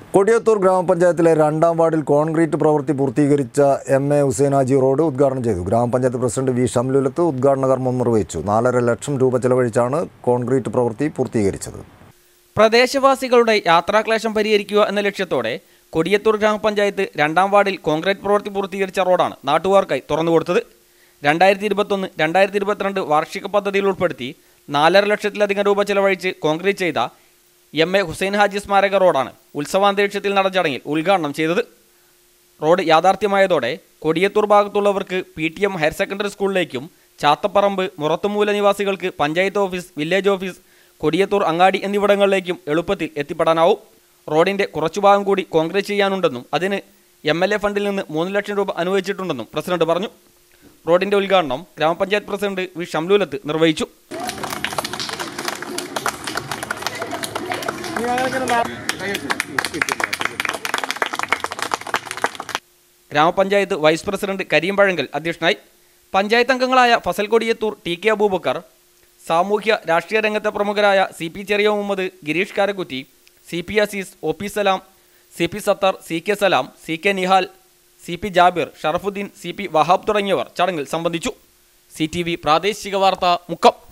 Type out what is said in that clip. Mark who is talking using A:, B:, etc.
A: കൊടിയത്തൂർ ഗ്രാമപഞ്ചായത്തിലെ രണ്ടാം വാർഡിൽ കോൺക്രീറ്റ് പ്രവൃത്തി പൂർത്തീകരിച്ച എം എ ഹുസൈനാജി റോഡ് ഉദ്ഘാടനം ചെയ്തു ഗ്രാമപഞ്ചായത്ത് പ്രസിഡന്റ് വി ഷംലുലത്ത് ഉദ്ഘാടന കർമ്മം നിർവഹിച്ചു നാലര ലക്ഷം രൂപ ചെലവഴിച്ചാണ് കോൺക്രീറ്റ് പ്രവൃത്തി പൂർത്തീകരിച്ചത്
B: പ്രദേശവാസികളുടെ യാത്രാക്ലേശം പരിഹരിക്കുക എന്ന ലക്ഷ്യത്തോടെ കൊടിയത്തൂർ ഗ്രാമപഞ്ചായത്ത് രണ്ടാം വാർഡിൽ കോൺക്രീറ്റ് പ്രവൃത്തി പൂർത്തീകരിച്ച റോഡാണ് നാട്ടുകാർക്കായി തുറന്നുകൊടുത്തത് രണ്ടായിരത്തി ഇരുപത്തൊന്ന് രണ്ടായിരത്തി ഇരുപത്തിരണ്ട് വാർഷിക പദ്ധതിയിൽ ഉൾപ്പെടുത്തി നാലര ലക്ഷത്തിലധികം രൂപ ചെലവഴിച്ച് കോൺക്രീറ്റ് ചെയ്ത എം എ ഹുസൈൻ ഹാജി സ്മാരക റോഡാണ് ഉത്സവാന്തരീക്ഷത്തിൽ നടന്ന ചടങ്ങിൽ ഉദ്ഘാടനം ചെയ്തത് റോഡ് യാഥാർത്ഥ്യമായതോടെ കൊടിയത്തൂർ ഭാഗത്തുള്ളവർക്ക് P T M higher secondary സ്കൂളിലേക്കും ചാത്തപ്പറമ്പ് മുറത്തുമൂല നിവാസികൾക്ക് panchayat office village office Kodiyathur അങ്ങാടി എന്നിവിടങ്ങളിലേക്കും എളുപ്പത്തിൽ എത്തിപ്പെടാനാവും റോഡിന്റെ കുറച്ചു ഭാഗം കൂടി കോൺക്രീറ്റ് ചെയ്യാനുണ്ടെന്നും അതിന് എം എൽ എ ഫണ്ടിൽ നിന്ന് മൂന്ന് ലക്ഷം രൂപ അനുവദിച്ചിട്ടുണ്ടെന്നും പ്രസിഡന്റ് പറഞ്ഞു റോഡിന്റെ ഉദ്ഘാടനം ഗ്രാമപഞ്ചായത്ത് പ്രസിഡന്റ് വി ഷംലൂലത്ത് നിർവഹിച്ചു ഗ്രാമപഞ്ചായത്ത് വൈസ് പ്രസിഡന്റ് കരീം പഴങ്കൽ അധ്യക്ഷനായി പഞ്ചായത്ത് അംഗങ്ങളായ ഫസൽ കൊടിയത്തൂർ ടി കെ അബൂബക്കർ സാമൂഹ്യ രാഷ്ട്രീയ രംഗത്തെ പ്രമുഖരായ C P Cheriya Muhammad Girish Karakkutty C P Azeez O P Salam C P Sathar C K Salam C K Nihal C P Jabir Sharafuddin C P Wahab തുടങ്ങിയവർ ചടങ്ങിൽ സംബന്ധിച്ചു സി ടി വി പ്രാദേശിക വാർത്ത മുക്കം